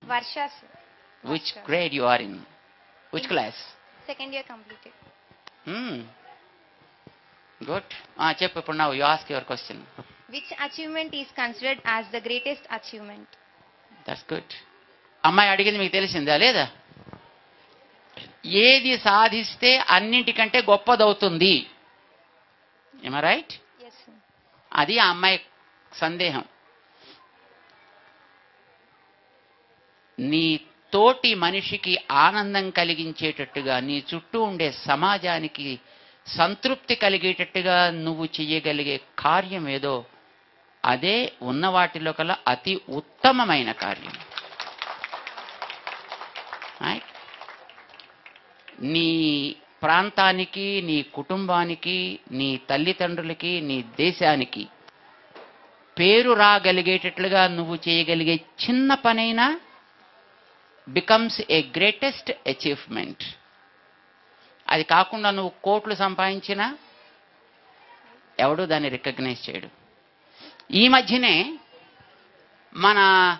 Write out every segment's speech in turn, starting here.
Varsha, sir. Which Varsha. grade you are in? Which class? Second year completed. Hmm. Good. Ah, చెప్పు ఇప్పుడు now you ask your question. Which achievement is considered as the greatest achievement? That's good అమ్మాయి అడిగింది మీకు తెలిసిందా లేదా ఏది సాధిస్తే అన్నింటికంటే గొప్పదవుతుంది ఏమ రైట్ Yes, sir. అది ఆ అమ్మాయి సందేహం నీ తోటి మనిషికి ఆనందం కలిగించేటట్టుగా నీ చుట్టూ ఉండే సమాజానికి సంతృప్తి కలిగేటట్టుగా నువ్వు చెయ్యగలిగే కార్యం ఏదో అదే ఉన్న వాటిలో కల్లా అతి ఉత్తమమైన కార్యం Right? నీ ప్రాంతానికి నీ కుటుంబానికి నీ తల్లిదండ్రులకి నీ దేశానికి పేరు రాగలిగేటట్లుగా నువ్వు చేయగలిగే చిన్న పనైనా బికమ్స్ ఏ గ్రేటెస్ట్ అచీవ్మెంట్ అది కాకుండా నువ్వు కోట్లు సంపాదించినా ఎవడు దాన్ని రికగ్నైజ్ చేయడు ఈ మధ్యనే మన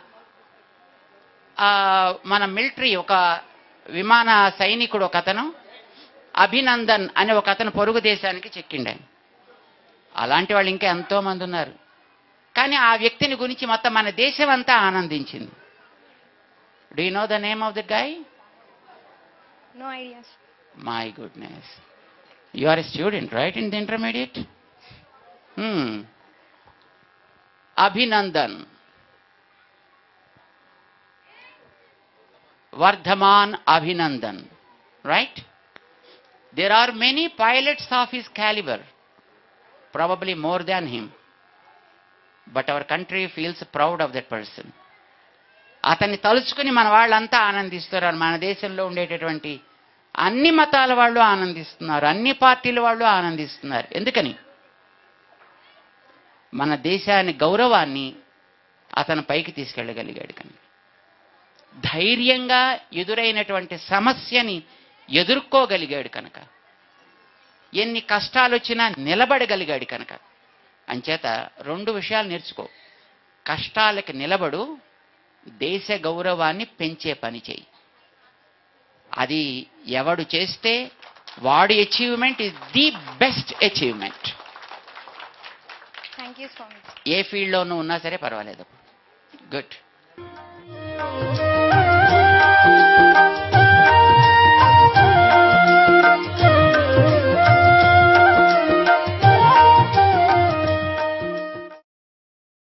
ఆ, మన మిలిటరీ ఒక విమాన సైనికుడు ఒక అతను అభినందన్ అనే ఒక అతను పొరుగు దేశానికి చెక్కిండు ఆయన అలాంటి వాళ్ళు ఇంకా ఎంతో మంది ఉన్నారు కానీ ఆ వ్యక్తిని గురించి మొత్తం మన దేశం అంతా ఆనందించింది do you know the name of the guy No idea, sir. My goodness you are a student right in the intermediate Abhinandan Varthaman Abhinandan right there are many pilots of his caliber, probably more than him. But our country feels proud of that person. అతన్ని తలుచుకుని మన వాళ్ళంతా ఆనందిస్తున్నారు మన దేశంలో ఉండేటటువంటి అన్ని మతాల వాళ్ళు ఆనందిస్తున్నారు అన్ని పార్టీల వాళ్ళు ఆనందిస్తున్నారు ఎందుకని మన దేశాన్ని గౌరవాన్ని అతను పైకి తీసుకెళ్ళగలిగాడు కనుక ధైర్యంగా ఎదురైనటువంటి సమస్యని ఎదుర్కోగలిగాడు కనుక ఎన్ని కష్టాలు వచ్చినా నిలబడగలిగాడు కనుక అంచేత రెండు విషయాలు నేర్చుకో కష్టాలకి నిలబడు దేశ గౌరవాన్ని పెంచే పని చేయి అది ఎవడు చేస్తే వాడి achievement is the best achievement Thank you so much. ఏ ఫీల్డ్లోనూ ఉన్నా సరే పర్వాలేదు గుడ్